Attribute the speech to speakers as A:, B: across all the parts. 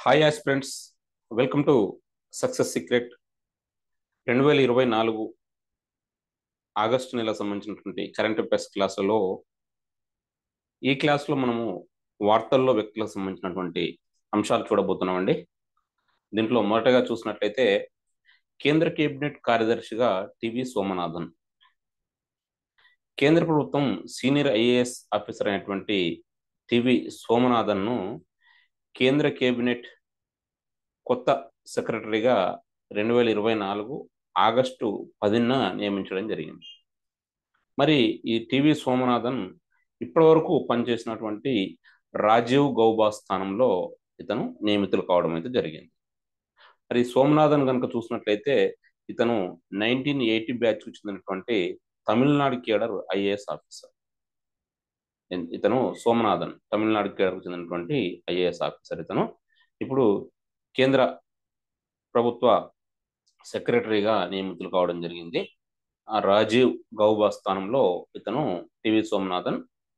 A: hi aspirants welcome to success secret రెండు వేల ఇరవై నాలుగు ఆగస్టు నెల సంబంధించినటువంటి కరెంట్ అఫైర్స్ క్లాసులో ఈ క్లాస్లో మనము వార్తల్లో వ్యక్తులకు సంబంధించినటువంటి అంశాలు చూడబోతున్నామండి దీంట్లో మొదటగా చూసినట్లయితే కేంద్ర కేబినెట్ కార్యదర్శిగా టివి సోమనాథన్ కేంద్ర ప్రభుత్వం సీనియర్ ఐఏఎస్ ఆఫీసర్ అయినటువంటి టివి సోమనాథన్ను కేంద్ర కేబినెట్ కొత్త సెక్రటరీగా రెండు వేల ఇరవై నాలుగు ఆగస్టు పదిన నియమించడం జరిగింది మరి ఈ టివి సోమనాథన్ ఇప్పటి వరకు పనిచేసినటువంటి రాజీవ్ గౌబా స్థానంలో ఇతను నియమితులు కావడం అయితే జరిగింది మరి సోమనాథన్ కనుక చూసినట్లయితే ఇతను నైన్టీన్ ఎయిటీ బ్యాచ్కు చెందినటువంటి తమిళనాడు కేడర్ ఐఏఎస్ ఆఫీసర్ ఇతను సోమనాథన్ తమిళనాడు కేడర్కు చెందినటువంటి ఐఏఎస్ ఆఫీసర్ ఇతను ఇప్పుడు కేంద్ర ప్రభుత్వ సెక్రటరీగా నియమితులు కావడం జరిగింది ఆ రాజీవ్ గౌబా స్థానంలో ఇతను టివి సోమనాథన్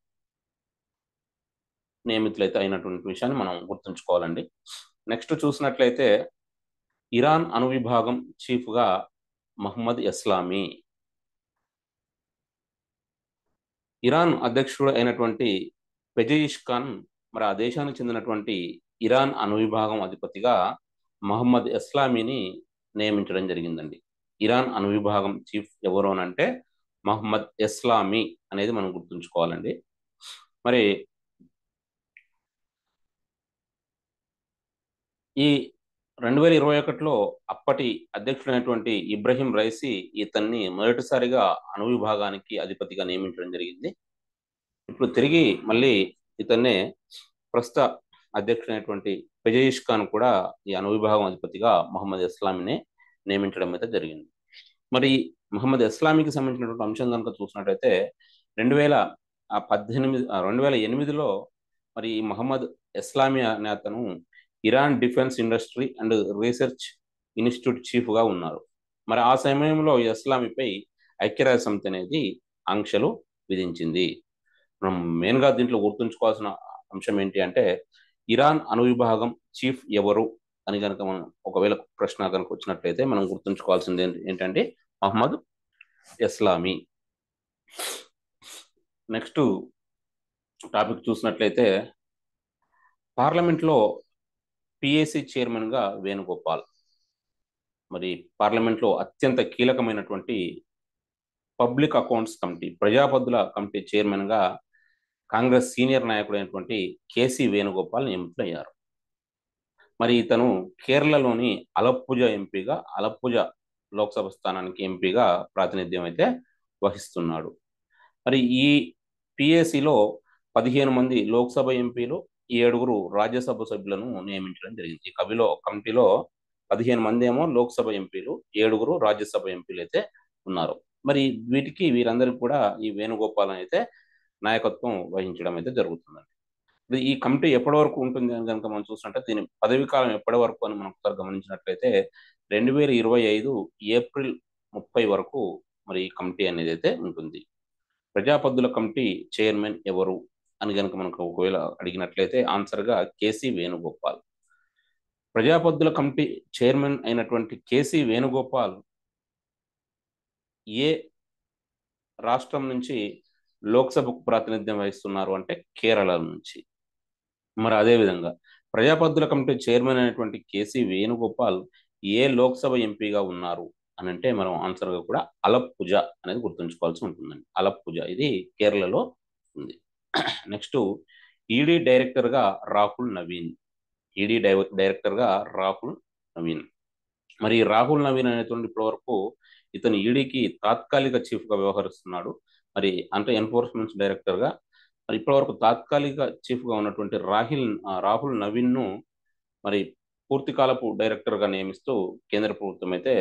A: నియమితులైతే అయినటువంటి విషయాన్ని మనం గుర్తుంచుకోవాలండి నెక్స్ట్ చూసినట్లయితే ఇరాన్ అణు విభాగం చీఫ్గా మహమ్మద్ ఇస్లామీ ఇరాన్ అధ్యక్షుడు అయినటువంటి పెజయిష్ ఖాన్ మరి ఆ దేశానికి చెందినటువంటి ఇరాన్ అణు విభాగం అధిపతిగా మహమ్మద్ ఇస్లామీని నియమించడం జరిగిందండి ఇరాన్ అణు విభాగం చీఫ్ ఎవరు అని అంటే మహమ్మద్ ఇస్లామీ అనేది మనం గుర్తుంచుకోవాలండి మరి ఈ రెండు వేల ఇరవై ఒకటిలో అప్పటి అధ్యక్షుడైనటువంటి ఇబ్రహీం రైసీ ఇతన్ని మొదటిసారిగా అణు విభాగానికి అధిపతిగా నియమించడం జరిగింది ఇప్పుడు తిరిగి మళ్ళీ ఇతన్నే ప్రస్తుత అధ్యక్షుడైనటువంటి పెజయిష్ ఖాన్ కూడా ఈ అణు విభాగం అధిపతిగా మహమ్మద్ ఇస్లామీనే నియమించడం అయితే జరిగింది మరి మహమ్మద్ ఇస్లామీకి సంబంధించినటువంటి అంశం కనుక చూసినట్టయితే రెండు వేల పద్దెనిమిది రెండు వేల ఎనిమిదిలో మరి మహమ్మద్ ఇస్లామీ అనే అతను Iran defence industry and research institute చీఫ్గా ఉన్నారు మరి ఆ సమయంలో ఇస్లామీపై ఐక్యరాజ్య సమితి అనేది ఆంక్షలు విధించింది మనం మెయిన్గా దీంట్లో గుర్తుంచుకోవాల్సిన అంశం ఏంటి అంటే ఇరాన్ అణు విభాగం చీఫ్ ఎవరు అని కనుక మనం ఒకవేళ ప్రశ్న కనుక వచ్చినట్లయితే మనం గుర్తుంచుకోవాల్సింది ఏంటంటే మహమ్మద్ ఇస్లామీ నెక్స్ట్ టాపిక్ చూసినట్లయితే పార్లమెంట్లో పిఏసి చైర్మన్గా వేణుగోపాల్ మరి పార్లమెంట్లో అత్యంత కీలకమైనటువంటి పబ్లిక్ అకౌంట్స్ కమిటీ ప్రజాపద్దుల కమిటీ చైర్మన్గా కాంగ్రెస్ సీనియర్ నాయకుడైనటువంటి కేసీ వేణుగోపాల్ నియమితులయ్యారు మరి ఇతను కేరళలోని అలప్పుజ ఎంపీగా అలప్పుజ లోక్సభ స్థానానికి ఎంపీగా ప్రాతినిధ్యం అయితే వహిస్తున్నాడు మరి ఈ పిఏసిలో పదిహేను మంది లోక్సభ ఎంపీలు ఏడుగురు రాజ్యసభ సభ్యులను నియమించడం జరిగింది ఈ కవిలో కమిటీలో పదిహేను మంది ఏమో లోక్సభ ఎంపీలు ఏడుగురు రాజ్యసభ ఎంపీలు అయితే ఉన్నారు మరి వీటికి వీరందరికీ కూడా ఈ వేణుగోపాల్ అయితే నాయకత్వం వహించడం అయితే జరుగుతుందండి ఈ కమిటీ ఎప్పటి వరకు ఉంటుంది అని కనుక మనం చూసినట్టే దీని పదవి కాలం ఎప్పటి వరకు అని మనం ఒకసారి గమనించినట్లయితే రెండు వేల ఇరవై ఐదు ఏప్రిల్ ముప్పై వరకు మరి ఈ కమిటీ అనేది అయితే ఉంటుంది ప్రజాపద్దుల కమిటీ చైర్మన్ ఎవరు అని కనుక మనకు ఒకవేళ అడిగినట్లయితే ఆన్సర్గా కేసీ వేణుగోపాల్ ప్రజాపద్దుల కమిటీ చైర్మన్ అయినటువంటి కేసీ వేణుగోపాల్ ఏ రాష్ట్రం నుంచి లోక్సభకు ప్రాతినిధ్యం వహిస్తున్నారు అంటే కేరళ నుంచి మరి అదేవిధంగా ప్రజాపద్దుల కమిటీ చైర్మన్ అయినటువంటి కేసీ వేణుగోపాల్ ఏ లోక్సభ ఎంపీగా ఉన్నారు అని అంటే మనం ఆన్సర్గా కూడా అలప్పుజ అనేది గుర్తుంచుకోవాల్సి ఉంటుందండి అలప్పుజ ఇది కేరళలో ఉంది నెక్స్ట్ ఈడీ డైరెక్టర్గా రాహుల్ నవీన్ ఈడీ డైరెక్టర్గా రాహుల్ నవీన్ మరి రాహుల్ నవీన్ అనేటువంటి ఇప్పటి వరకు ఇతను ఈడీకి తాత్కాలిక చీఫ్గా వ్యవహరిస్తున్నాడు మరి అంటే ఎన్ఫోర్స్మెంట్ డైరెక్టర్గా మరి ఇప్పటివరకు తాత్కాలిక చీఫ్గా ఉన్నటువంటి రాహిల్ రాహుల్ నవీన్ను మరి పూర్తి కాలపు డైరెక్టర్గా నియమిస్తూ కేంద్ర ప్రభుత్వం అయితే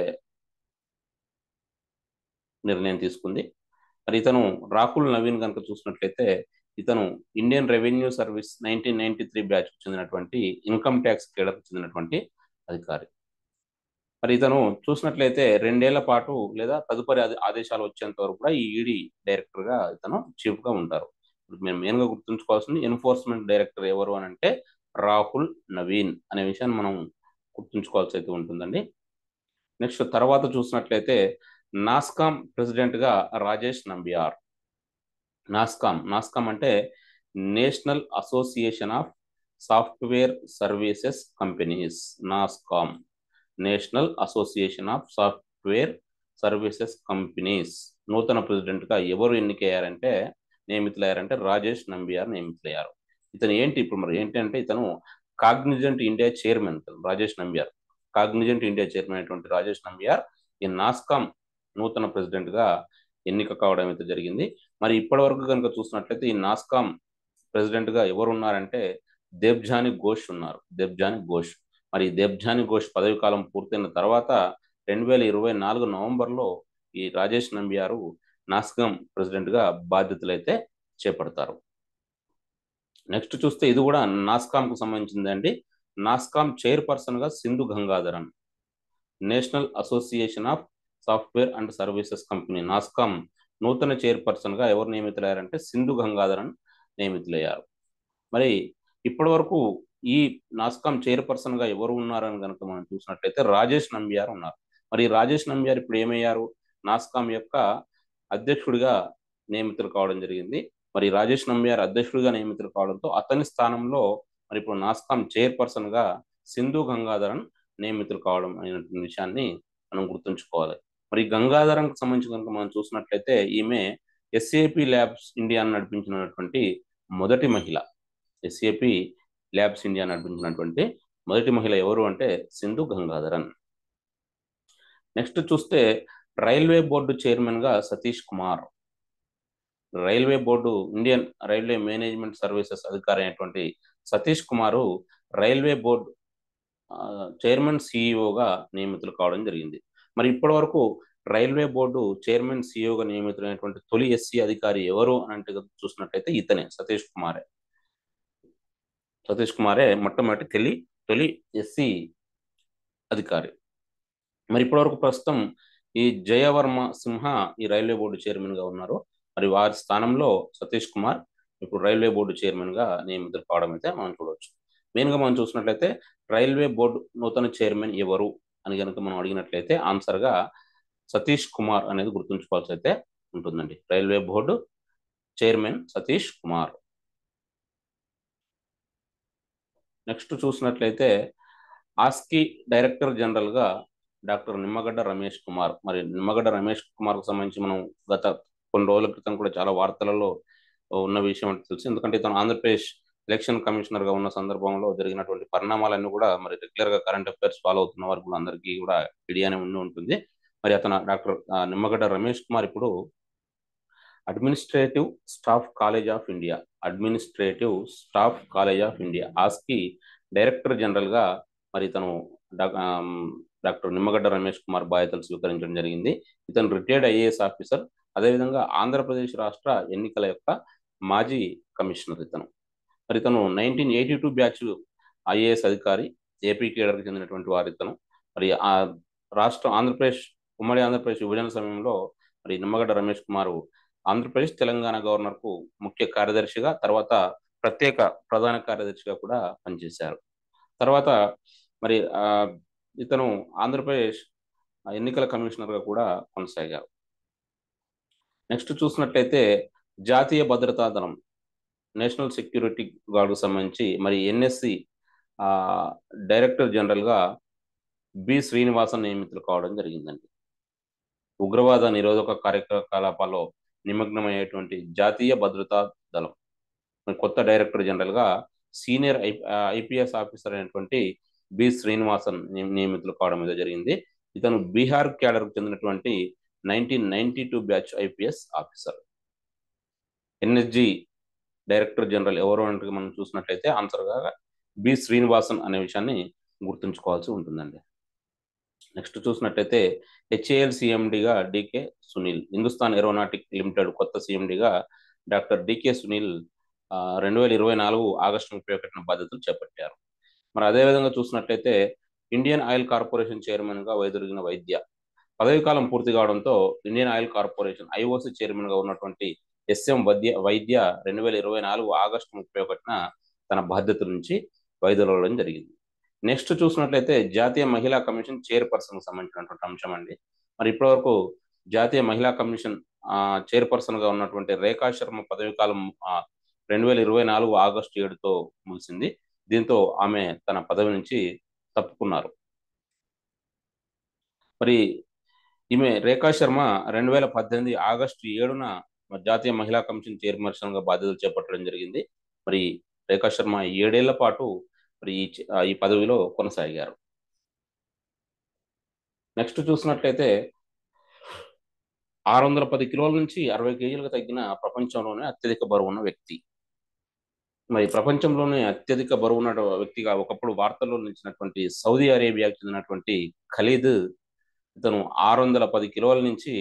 A: నిర్ణయం తీసుకుంది మరి ఇతను రాహుల్ నవీన్ కనుక చూసినట్లయితే ఇతను Indian revenue service nineteen ninety three బ్యాచ్కు చెందినటువంటి ఇన్కమ్ ట్యాక్స్ కేడర్కు చెందినటువంటి అధికారి మరి ఇతను చూసినట్లయితే రెండేళ్ల పాటు లేదా తదుపరి ఆదేశాలు వచ్చేంత వరకు కూడా ఈ ఈడీ డైరెక్టర్ గా ఇతను చీఫ్ గా ఉంటారు మేము మెయిన్ గా గుర్తుంచుకోవాల్సింది ఎన్ఫోర్స్మెంట్ డైరెక్టర్ ఎవరు అని అంటే రాహుల్ నవీన్ అనే విషయాన్ని మనం గుర్తుంచుకోవాల్సి అయితే ఉంటుందండి నెక్స్ట్ తర్వాత చూసినట్లయితే నాస్కామ్ ప్రెసిడెంట్గా రాజేష్ నంబియార్ నాస్కామ్ నాస్కామ్ అంటే national association of software services companies NASSCOM national association of software services companies నూతన ప్రెసిడెంట్గా ఎవరు ఎన్నికయ్యారంటే నియమితులయ్యారంటే రాజేష్ నంబియార్ నియమితులయ్యారు ఇతను ఏంటి ఇప్పుడు మరి ఏంటి అంటే ఇతను Cognizant India chairman Rajesh Nambiar Cognizant India chairman అయినటువంటి రాజేష్ నంబియార్ ఈ నాస్కామ్ నూతన ప్రెసిడెంట్ గా ఎన్నిక కావడం అయితే జరిగింది మరి ఇప్పటి వరకు కనుక చూసినట్లయితే ఈ నాస్కామ్ ప్రెసిడెంట్ గా ఎవరు ఉన్నారంటే దేబ్జాని ఘోష్ ఉన్నారు దేబ్జాని ఘోష్ మరి దేబ్జాని ఘోష్ పదవి కాలం పూర్తయిన తర్వాత రెండు వేల ఇరవై నాలుగు నవంబర్లో ఈ రాజేష్ నంబియారు నాస్కామ్ ప్రెసిడెంట్ గా బాధ్యతలు అయితే చేపడతారు నెక్స్ట్ చూస్తే ఇది కూడా నాస్కామ్ కు సంబంధించిందండి నాస్కామ్ చైర్పర్సన్ గా Sindhu Gangadharan national association of software and services company NASSCOM నూతన చైర్పర్సన్ గా ఎవరు నియమితులయ్యారంటే సింధు గంగాధరన్ నియమితులయ్యారు మరి ఇప్పటి వరకు ఈ నాస్కామ్ చైర్పర్సన్ గా ఎవరు ఉన్నారని కనుక మనం చూసినట్లయితే రాజేష్ నంబియార్ ఉన్నారు మరి రాజేష్ నంబియార్ ఇప్పుడు ఏమయ్యారు నాస్కామ్ యొక్క అధ్యక్షుడిగా నియమితులు కావడం జరిగింది మరి రాజేష్ నంబియార్ అధ్యక్షుడిగా నియమితులు కావడంతో అతని స్థానంలో మరి ఇప్పుడు నాస్కామ్ చైర్పర్సన్ గా సింధు గంగాధరన్ నియమితులు కావడం అనేటువంటి విషయాన్ని మనం గుర్తుంచుకోవాలి మరి గంగాధరంకి సంబంధించి కనుక మనం చూసినట్లయితే ఈమె ఎస్ఏపి ల్యాబ్స్ ఇండియా నడిపించినటువంటి మొదటి మహిళ ఎస్ఏపి ల్యాబ్స్ ఇండియా నడిపించినటువంటి మొదటి మహిళ ఎవరు అంటే సింధు గంగాధరన్ నెక్స్ట్ చూస్తే రైల్వే బోర్డు చైర్మన్ గా Satish Kumar railway board Indian railway management services అధికారి అయినటువంటి Satish Kumar railway board chairman సిఇఓగా నియమితులు కావడం జరిగింది మరి ఇప్పటి వరకు రైల్వే బోర్డు చైర్మన్ సిఇఓగా నియమితులైనటువంటి తొలి ఎస్సీ అధికారి ఎవరు అని అంటే చూసినట్లయితే ఇతనే సతీష్ కుమారే సతీష్ కుమారే మొట్టమొదటి తొలి తొలి ఎస్సీ అధికారి మరి ఇప్పటివరకు ప్రస్తుతం ఈ జయవర్మ సింహ ఈ రైల్వే బోర్డు చైర్మన్ గా ఉన్నారు మరి వారి స్థానంలో సతీష్ కుమార్ ఇప్పుడు రైల్వే బోర్డు చైర్మన్ గా నియమితులు కావడం అయితే మనం చూడవచ్చు మెయిన్ గా మనం చూసినట్లయితే రైల్వే బోర్డు నూతన చైర్మన్ ఎవరు అని కనుక మనం అడిగినట్లయితే ఆన్సర్ గా సతీష్ కుమార్ అనేది గుర్తుంచుకోవాల్సి అయితే ఉంటుందండి railway board chairman Satish Kumar next చూసినట్లయితే ఆస్కి డైరెక్టర్ జనరల్ గా డాక్టర్ నిమ్మగడ్డ రమేష్ కుమార్ మరి నిమ్మగడ్డ రమేష్ కుమార్ కు సంబంధించి మనం గత కొన్ని రోజుల క్రితం కూడా చాలా వార్తలలో ఉన్న విషయం అంటే తెలుసు ఎందుకంటే ఇతను ఆంధ్రప్రదేశ్ ఎలక్షన్ కమిషనర్ గా ఉన్న సందర్భంలో జరిగినటువంటి పరిణామాలన్నీ కూడా మరి రెగ్యులర్ గా కరెంట్ అఫైర్స్ ఫాలో అవుతున్న వారికి కూడా అందరికీ కూడా ఐడియానే ఉండి ఉంటుంది మరి అతను డాక్టర్ నిమ్మగడ్డ రమేష్ కుమార్ ఇప్పుడు administrative staff college of India administrative staff college of India ASCI director general గా మరి ఇతను డాక్టర్ నిమ్మగడ్డ రమేష్ కుమార్ బాధ్యతలు స్వీకరించడం జరిగింది ఇతను రిటైర్డ్ ఐఏఎస్ ఆఫీసర్ అదేవిధంగా ఆంధ్రప్రదేశ్ రాష్ట్ర ఎన్నికల యొక్క మాజీ కమిషనర్ ఇతను మరి ఇతను nineteen eighty two batch IAS అధికారి ఏపీ కేడర్కి చెందినటువంటి వారు ఇతను మరి ఆ రాష్ట్ర ఆంధ్రప్రదేశ్ ఉమ్మడి ఆంధ్రప్రదేశ్ విభజన సమయంలో మరి నిమ్మగడ్డ రమేష్ కుమార్ ఆంధ్రప్రదేశ్ తెలంగాణ గవర్నర్కు ముఖ్య కార్యదర్శిగా తర్వాత ప్రత్యేక ప్రధాన కార్యదర్శిగా కూడా పనిచేశారు తర్వాత మరి ఇతను ఆంధ్రప్రదేశ్ ఎన్నికల కమిషనర్గా కూడా కొనసాగారు నెక్స్ట్ చూసినట్లయితే జాతీయ భద్రతా దళం నేషనల్ సెక్యూరిటీ గార్డుకు సంబంధించి మరి ఎన్ఎస్సి డైరెక్టర్ జనరల్గా బి శ్రీనివాసన్ నియమితులు కావడం జరిగిందండి ఉగ్రవాద నిరోధక కార్యకలాపాల్లో నిమగ్నమయ్యేటువంటి జాతీయ భద్రతా దళం మరి కొత్త డైరెక్టర్ జనరల్గా సీనియర్ ఐ ఐపీఎస్ ఆఫీసర్ అయినటువంటి బి శ్రీనివాసన్ నియమితులు కావడం మీద జరిగింది ఇతను బీహార్ క్యాడర్కు చెందినటువంటి nineteen ninety two batch IPS officer NSG director general ఎవరు అంటే మనం చూసినట్లయితే ఆన్సర్గా బి శ్రీనివాసన్ అనే విషయాన్ని గుర్తుంచుకోవాల్సి ఉంటుందండి నెక్స్ట్ చూసినట్లయితే హెచ్ఏఎల్ సిఎండిగా DK Sunil Hindustan aeronautic limited కొత్త సిఎండిగా డాక్టర్ డికే సునీల్ రెండు వేల ఇరవై నాలుగు ఆగస్టు ముప్పై ఒకటిన బాధ్యతలు చేపట్టారు మరి అదేవిధంగా చూసినట్లయితే ఇండియన్ ఆయిల్ కార్పొరేషన్ చైర్మన్గా వైదొలిగిన వైద్య పదవి కాలం పూర్తి కావడంతో ఇండియన్ ఆయిల్ కార్పొరేషన్ ఐఓసి చైర్మన్గా ఉన్నటువంటి ఎస్ఎం వైద్య వైద్య రెండు వేల ఇరవై నాలుగు ఆగస్టు ముప్పై ఒకటిన తన బాధ్యత నుంచి వైదొలగడం జరిగింది నెక్స్ట్ చూసినట్లయితే జాతీయ మహిళా కమిషన్ చైర్పర్సన్ సంబంధించినటువంటి అంశం అండి మరి ఇప్పటివరకు జాతీయ మహిళా కమిషన్ చైర్పర్సన్ గా ఉన్నటువంటి రేఖా శర్మ పదవి కాలం రెండు వేల ఇరవై నాలుగు ఆగస్టు ఏడుతో ముగిసింది దీంతో ఆమె తన పదవి నుంచి తప్పుకున్నారు మరి ఈమె రేఖా శర్మ రెండు వేల పద్దెనిమిది ఆగస్టు ఏడున జాతీయ మహిళా కమిషన్ చైర్పర్సన్ గా బాధ్యతలు చేపట్టడం జరిగింది మరి రేఖా శర్మ ఏడేళ్ల పాటు మరి ఈ ఈ పదవిలో కొనసాగారు నెక్స్ట్ చూసినట్లయితే ఆరు వందల పది కిలోల నుంచి అరవై కేజీలకు తగ్గిన ప్రపంచంలోనే అత్యధిక బరువు ఉన్న వ్యక్తి మరి ప్రపంచంలోనే అత్యధిక బరువు ఉన్న వ్యక్తిగా ఒకప్పుడు వార్తల్లో నిలిచినటువంటి సౌదీ అరేబియాకి చెందినటువంటి ఖలీద్ ఇతను ఆరు వందల పది కిలోల నుంచి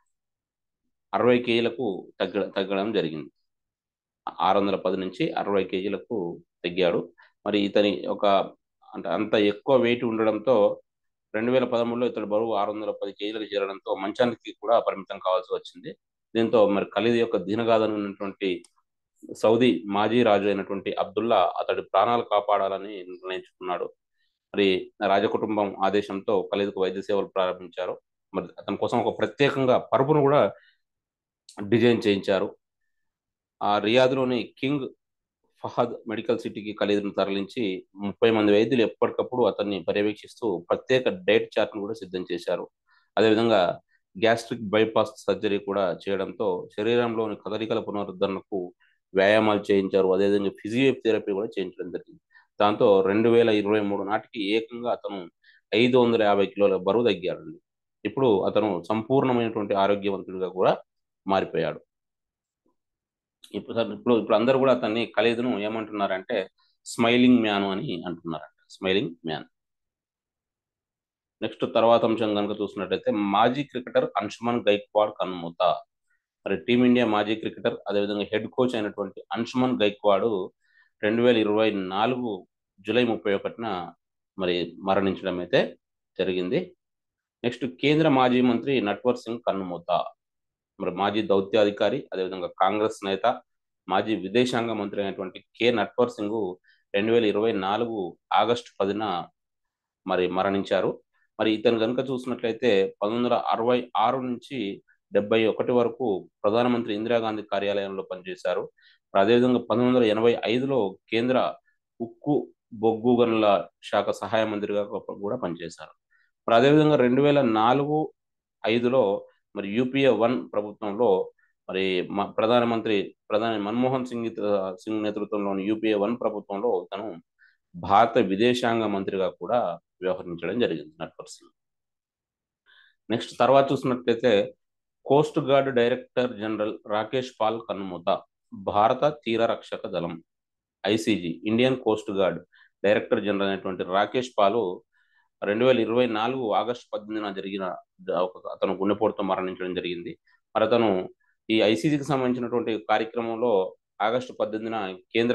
A: అరవై కేజీలకు తగ్గ తగ్గడం జరిగింది ఆరు వందల పది నుంచి అరవై కేజీలకు తగ్గాడు మరి ఇతని ఒక అంటే అంత ఎక్కువ వెయిట్ ఉండడంతో రెండు వేల పదమూడులో ఇతడు బరువు ఆరు వందల పది కేజీలకు చేరడంతో మంచానికి కూడా పరిమితం కావాల్సి వచ్చింది దీంతో మరి ఖలీద్ యొక్క దీనగాథను ఉన్నటువంటి సౌదీ మాజీ రాజు అయినటువంటి అబ్దుల్లా అతడి ప్రాణాలు కాపాడాలని నిర్ణయించుకున్నాడు మరి రాజకుటుంబం ఆదేశంతో ఖలీద్కు వైద్య సేవలు ప్రారంభించారు మరి అతని కోసం ఒక ప్రత్యేకంగా పరుపును కూడా డిజైన్ చేయించారు ఆ రియాద్లోని కింగ్ ఫహద్ మెడికల్ సిటీకి ఖలీదును తరలించి ముప్పై మంది వైద్యులు ఎప్పటికప్పుడు అతన్ని పర్యవేక్షిస్తూ ప్రత్యేక డైట్ చార్ట్ను కూడా సిద్ధం చేశారు అదేవిధంగా గ్యాస్ట్రిక్ బైపాస్ సర్జరీ కూడా చేయడంతో శరీరంలోని కదలికల పునరుద్ధరణకు వ్యాయామాలు చేయించారు అదేవిధంగా ఫిజియోథెరపీ కూడా చేయించడం జరిగింది దాంతో రెండు వేల ఇరవై మూడు నాటికి ఏకంగా అతను ఐదు వందల యాభై కిలోల బరువు తగ్గాడండి ఇప్పుడు అతను సంపూర్ణమైనటువంటి ఆరోగ్యవంతుడిగా కూడా మారిపోయాడు ఇప్పుడు ఇప్పుడు ఇప్పుడు అందరూ కూడా అతన్ని ఖలీదును ఏమంటున్నారంటే స్మైలింగ్ మ్యాన్ అని అంటున్నారంట స్మైలింగ్ మ్యాన్ నెక్స్ట్ తర్వాత అంశం కనుక చూసినట్టయితే మాజీ క్రికెటర్ అంశుమన్ గైక్వాడ్ కన్నుమూత మరి టీమిండియా మాజీ క్రికెటర్ అదేవిధంగా హెడ్ కోచ్ అయినటువంటి అంశుమన్ గైక్వాడ్ రెండు వేల ఇరవై నాలుగు జూలై ముప్పై ఒకటిన మరి మరణించడం అయితే జరిగింది నెక్స్ట్ కేంద్ర మాజీ మంత్రి నట్వర్ సింగ్ కన్నుమూత మరి మాజీ దౌత్యాధికారి అదేవిధంగా కాంగ్రెస్ నేత మాజీ విదేశాంగ మంత్రి అయినటువంటి కె నట్వర్ సింగ్ రెండు వేల ఇరవై నాలుగు ఆగస్టు పదిన మరి మరణించారు మరి ఇతను కనుక చూసినట్లయితే పంతొమ్మిది వందల అరవై ఆరు నుంచి డెబ్బై ఒకటి వరకు ప్రధానమంత్రి ఇందిరాగాంధీ కార్యాలయంలో పనిచేశారు అదేవిధంగా పంతొమ్మిది వందల ఎనభై ఐదులో కేంద్ర ఉక్కు బొగ్గు గనుల శాఖ సహాయ మంత్రిగా కూడా పనిచేశారు మరి అదేవిధంగా రెండు వేల నాలుగు ఐదులో మరి యూపీఏ వన్ ప్రభుత్వంలో మరి ప్రధానమంత్రి ప్రధాని మన్మోహన్ సింగ్ సింగ్ నేతృత్వంలోని యూపీఏ వన్ ప్రభుత్వంలో తను భారత విదేశాంగ మంత్రిగా కూడా వ్యవహరించడం జరిగింది నట్వర్ సింగ్ నెక్స్ట్ తర్వాత చూసినట్లయితే coast guard director general Rakesh Pal కన్నుమూత భారత తీర రక్షక దళం ICG Indian coast guard director general అయినటువంటి రాకేష్ పాలు రెండు వేల ఇరవై నాలుగు ఆగస్టు పద్దెనిమిదిన జరిగిన అతను గుండెపోటుతో మరణించడం జరిగింది మరి అతను ఈ ఐసీజీకి సంబంధించినటువంటి కార్యక్రమంలో ఆగస్టు పద్దెనిమిదిన కేంద్ర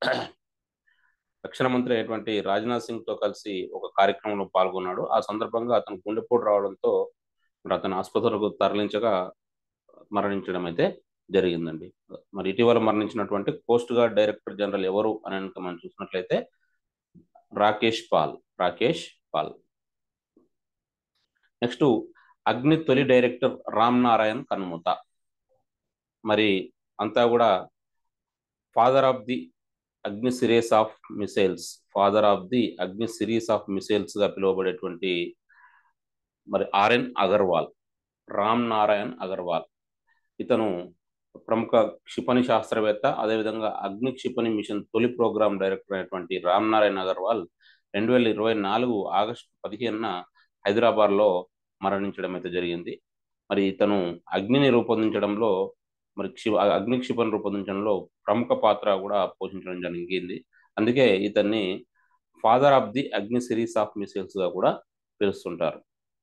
A: రక్షణ మంత్రి అయినటువంటి రాజ్నాథ్ సింగ్ తో కలిసి ఒక కార్యక్రమంలో పాల్గొన్నాడు ఆ సందర్భంగా అతను గుండెపోటు రావడంతో మరి అతను ఆసుపత్రికి తరలించగా మరణించడం అయితే జరిగిందండి మరి ఇటీవల మరణించినటువంటి కోస్ట్ గార్డ్ డైరెక్టర్ జనరల్ ఎవరు అని మనం చూసినట్లయితే రాకేష్ పాల్ రాకేష్ పాల్ నెక్స్ట్ అగ్ని తొలి డైరెక్టర్ రామ్ నారాయణ్ కన్ముత మరి అంతా కూడా father of the Agni series of missiles father of the Agni series of missiles గా పిలువబడేటువంటి మరి ఆర్ఎన్ అగర్వాల్ రామ్ నారాయణ్ అగర్వాల్ ఇతను ప్రముఖ క్షిపణి శాస్త్రవేత్త అదేవిధంగా అగ్ని క్షిపణి మిషన్ తొలి ప్రోగ్రామ్ డైరెక్టర్ అయినటువంటి రామ్ నారాయణ్ అగర్వాల్ రెండు వేల ఇరవై నాలుగు ఆగస్టు పదిహేనున హైదరాబాద్లో మరణించడం అయితే జరిగింది మరి ఇతను అగ్నిని రూపొందించడంలో మరి క్షి అగ్ని క్షిపణి రూపొందించడంలో ప్రముఖ పాత్ర కూడా పోషించడం జరిగింది అందుకే ఇతన్ని father of the Agni series of missiles గా కూడా పిలుస్తుంటారు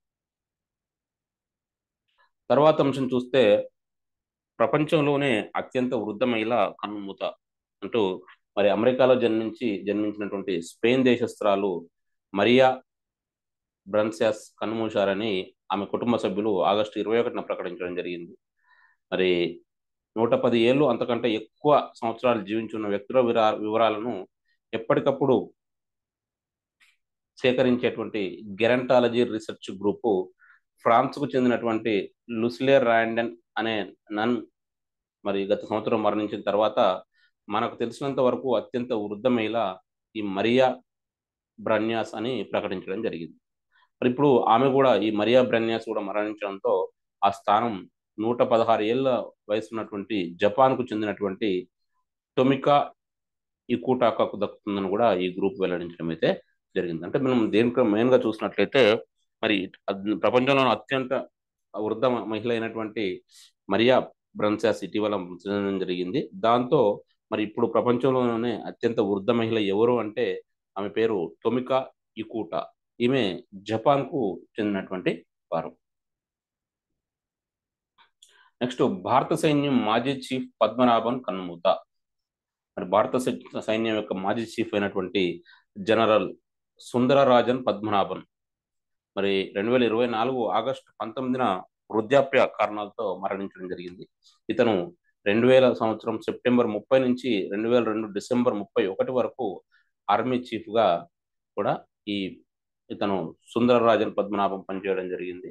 A: తర్వాత అంశం చూస్తే ప్రపంచంలోనే అత్యంత వృద్ధ మహిళ కన్నుమూత అంటూ మరి అమెరికాలో జన్మించి జన్మించినటువంటి స్పెయిన్ దేశస్త్రాలు మరియా బ్రన్సాస్ కన్నుమూశారని ఆమె కుటుంబ సభ్యులు ఆగస్టు ఇరవై ఒకటిన ప్రకటించడం జరిగింది మరి నూట పది ఏళ్ళు అంతకంటే ఎక్కువ సంవత్సరాలు జీవించున్న వ్యక్తుల వివరాలను ఎప్పటికప్పుడు సేకరించేటువంటి గెరంటాలజీ రీసెర్చ్ గ్రూపు ఫ్రాన్స్కు చెందినటువంటి లుసిలేర్ రాండెన్ అనే నన్ మరి గత సంవత్సరం మరణించిన తర్వాత మనకు తెలిసినంత వరకు అత్యంత వృద్ధ మహిళ ఈ మరియా బ్రన్యాస్ అని ప్రకటించడం జరిగింది మరి ఇప్పుడు ఆమె కూడా ఈ మరియా బ్రన్యాస్ కూడా మరణించడంతో ఆ స్థానం నూట పదహారు ఏళ్ళ వయసు ఉన్నటువంటి జపాన్కు చెందినటువంటి టొమికా ఇకూటాకాకు దక్కుతుందని కూడా ఈ గ్రూప్ వెల్లడించడం అయితే జరిగింది అంటే మనం దేనికి మెయిన్గా చూసినట్లయితే మరి ప్రపంచంలో అత్యంత వృద్ధ మహిళ అయినటువంటి మరియా బ్రన్సాస్ ఇటీవల చెందడం జరిగింది దాంతో మరి ఇప్పుడు ప్రపంచంలోనే అత్యంత వృద్ధ మహిళ ఎవరు అంటే ఆమె పేరు టొమికా ఇకూటా ఈమె జపాన్కు చెందినటువంటి వారు నెక్స్ట్ భారత సైన్యం మాజీ చీఫ్ పద్మనాభన్ కన్నుమూత మరి భారత సైన్యం యొక్క మాజీ చీఫ్ అయినటువంటి జనరల్ సుందరరాజన్ పద్మనాభన్ మరి రెండు వేల ఇరవై నాలుగు ఆగస్టు పంతొమ్మిదిన వృద్ధాప్య కారణాలతో మరణించడం జరిగింది ఇతను రెండు వేల సంవత్సరం సెప్టెంబర్ ముప్పై నుంచి రెండు వేల రెండు డిసెంబర్ ముప్పై ఒకటి వరకు ఆర్మీ చీఫ్గా కూడా ఈ ఇతను సుందరరాజన్ పద్మనాభం పనిచేయడం జరిగింది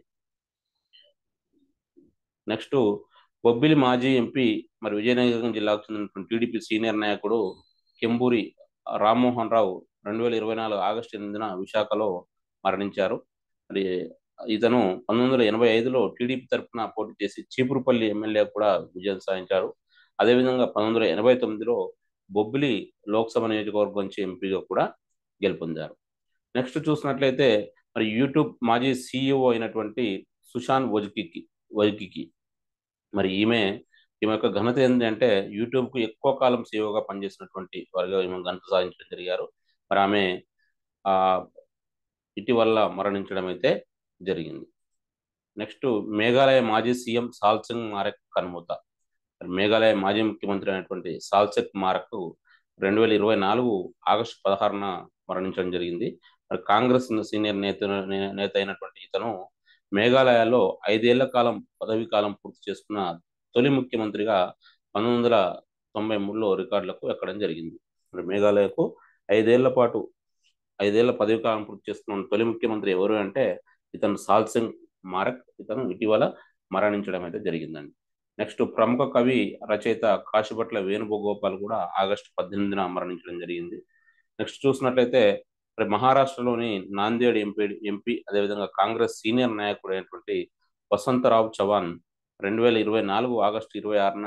A: నెక్స్ట్ బొబ్బిలి మాజీ ఎంపీ మరి విజయనగరం జిల్లాకు చెందినటువంటి టీడీపీ సీనియర్ నాయకుడు కెంబూరి రామ్మోహన్ రావు రెండు వేల ఇరవై నాలుగు ఆగస్టు ఎనిమిదిన విశాఖలో మరణించారు మరి ఇతను పంతొమ్మిది వందల ఎనభై ఐదులో టీడీపీ తరఫున పోటీ చేసి చీపురుపల్లి ఎమ్మెల్యే కూడా విజయం సాధించారు అదేవిధంగా పంతొమ్మిది వందల ఎనభై తొమ్మిదిలో బొబ్బిలి లోక్సభ నియోజకవర్గం నుంచి ఎంపీగా కూడా గెలుపొందారు నెక్స్ట్ చూసినట్లయితే మరి యూట్యూబ్ మాజీ సీఈఓ అయినటువంటి సుశాంత్ వజ్కికి వజ్కికి మరి ఈమె ఈమె యొక్క ఘనత ఏంటంటే యూట్యూబ్కు ఎక్కువ కాలం సీఈఓగా పనిచేసినటువంటి వారిగా ఈమె ఘనత సాధించడం జరిగారు మరి ఆమె ఆ ఇటీవల మరణించడం అయితే జరిగింది నెక్స్ట్ మేఘాలయ మాజీ సీఎం సాల్సింగ్ మారక్ కనుమూత మేఘాలయ మాజీ ముఖ్యమంత్రి అయినటువంటి సాల్సెక్ మారక్ రెండు వేల ఇరవై నాలుగు ఆగస్టు పదహారున మరణించడం జరిగింది మరి కాంగ్రెస్ సీనియర్ నేత నేత అయినటువంటి ఇతను మేఘాలయలో ఐదేళ్ల కాలం పదవీ కాలం పూర్తి చేసుకున్న తొలి ముఖ్యమంత్రిగా పంతొమ్మిది వందల తొంభై మూడులో రికార్డులకు ఎక్కడం జరిగింది మరి మేఘాలయకు ఐదేళ్ల పాటు ఐదేళ్ల పదవి కాలం పూర్తి చేసుకున్న తొలి ముఖ్యమంత్రి ఎవరు అంటే ఇతను సాల్సింగ్ మారక్ ఇతను ఇటీవల మరణించడం అయితే జరిగిందండి నెక్స్ట్ ప్రముఖ కవి రచయిత కాశీపట్ల వేణుగోపాల్ కూడా ఆగస్టు పద్దెనిమిదిన మరణించడం జరిగింది నెక్స్ట్ చూసినట్లయితే మరి మహారాష్ట్రలోని నాందేడ్ ఎంపీ ఎంపీ అదేవిధంగా కాంగ్రెస్ సీనియర్ నాయకుడు అయినటువంటి వసంతరావు చవాన్ రెండు వేల ఇరవై నాలుగు ఆగస్టు ఇరవై ఆరున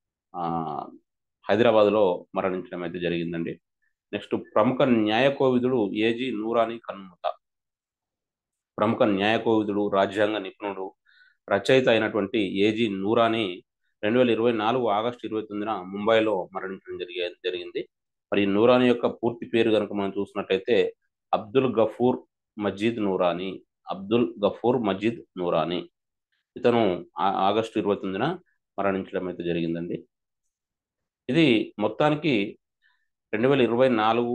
A: హైదరాబాద్లో మరణించడం అయితే జరిగిందండి నెక్స్ట్ ప్రముఖ న్యాయ కోవిదుడు ఏజీ నూరాని కన్నుమత ప్రముఖ న్యాయ కోవిదుడు రాజ్యాంగ నిపుణుడు రచయిత అయినటువంటి ఏజీ నూరాని రెండు వేల ఇరవై నాలుగు ఆగస్టు ఇరవై తొమ్మిదిన ముంబైలో మరణించడం జరిగే జరిగింది మరి నూరాని యొక్క పూర్తి పేరు కనుక మనం చూసినట్టయితే అబ్దుల్ గఫూర్ మజీద్ నూరాని అబ్దుల్ గఫూర్ మజీద్ నూరాని ఇతను ఆగస్టు ఇరవై తొమ్మిదిన మరణించడం అయితే జరిగిందండి ఇది మొత్తానికి రెండు వేల ఇరవై నాలుగు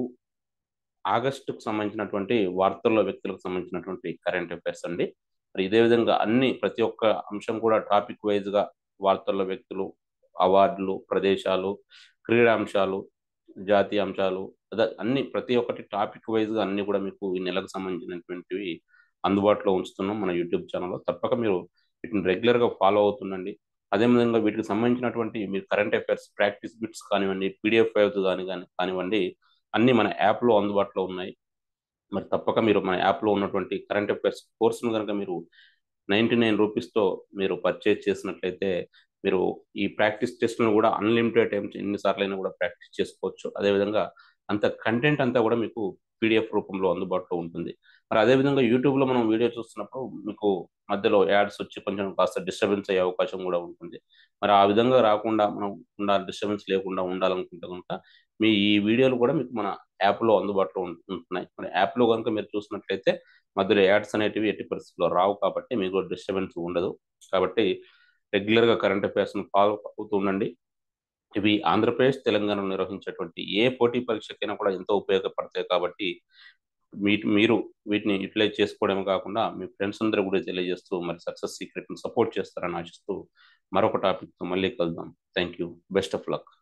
A: ఆగస్టుకు సంబంధించినటువంటి వార్తల్లో వ్యక్తులకు సంబంధించినటువంటి కరెంట్ అఫైర్స్ అండి మరి ఇదే విధంగా అన్ని ప్రతి ఒక్క అంశం కూడా టాపిక్ వైజ్గా వార్తల్లో వ్యక్తులు అవార్డులు ప్రదేశాలు క్రీడాంశాలు జాతీయ అంశాలు అదే అన్ని ప్రతి ఒక్కటి టాపిక్ వైజ్గా అన్ని కూడా మీకు ఈ నెలకు సంబంధించినటువంటివి అందుబాటులో ఉంచుతున్నాం మన యూట్యూబ్ ఛానల్లో తప్పక మీరు వీటిని రెగ్యులర్గా ఫాలో అవుతుండండి అదేవిధంగా వీటికి సంబంధించినటువంటి మీరు కరెంట్ అఫైర్స్ ప్రాక్టీస్ బిట్స్ కానివ్వండి పీడిఎఫ్ ఫైల్స్ కానీ కానీ కానివ్వండి అన్ని మన యాప్లో అందుబాటులో ఉన్నాయి మరి తప్పక మీరు మన యాప్లో ఉన్నటువంటి కరెంట్ అఫైర్స్ కోర్సును కనుక మీరు నైంటీ నైన్ రూపీస్తో మీరు పర్చేజ్ చేసినట్లయితే మీరు ఈ ప్రాక్టీస్ టెస్ట్లను కూడా అన్లిమిటెడ్ టైమ్స్ ఎన్నిసార్లు అయినా కూడా ప్రాక్టీస్ చేసుకోవచ్చు అదేవిధంగా అంత కంటెంట్ అంతా కూడా మీకు పీడిఎఫ్ రూపంలో అందుబాటులో ఉంటుంది మరి అదేవిధంగా యూట్యూబ్లో మనం వీడియో చూస్తున్నప్పుడు మీకు మధ్యలో యాడ్స్ వచ్చి కొంచెం కాస్త డిస్టర్బెన్స్ అయ్యే అవకాశం కూడా ఉంటుంది మరి ఆ విధంగా రాకుండా మనం ఉండాలి డిస్టర్బెన్స్ లేకుండా ఉండాలనుకుంటే కనుక మీ ఈ వీడియోలు కూడా మీకు మన యాప్లో అందుబాటులో ఉంటున్నాయి మరి యాప్లో కనుక మీరు చూసినట్లయితే మధ్యలో యాడ్స్ అనేటివి ఎట్టి పరిస్థితుల్లో రావు కాబట్టి మీకు డిస్టర్బెన్స్ ఉండదు కాబట్టి రెగ్యులర్గా కరెంట్ అఫైర్స్ను ఫాలో అవుతూ ఉండండి ఇవి ఆంధ్రప్రదేశ్ తెలంగాణలో నిర్వహించేటువంటి ఏ పోటీ పరీక్షకైనా కూడా ఎంతో ఉపయోగపడతాయి కాబట్టి వీటి మీరు వీటిని యూటిలైజ్ చేసుకోవడమే కాకుండా మీ ఫ్రెండ్స్ అందరూ కూడా తెలియజేస్తూ మరి సక్సెస్ సీక్రెట్ని సపోర్ట్ చేస్తారని ఆశిస్తూ మరొక టాపిక్తో మళ్ళీ కలుద్దాం thank you best of luck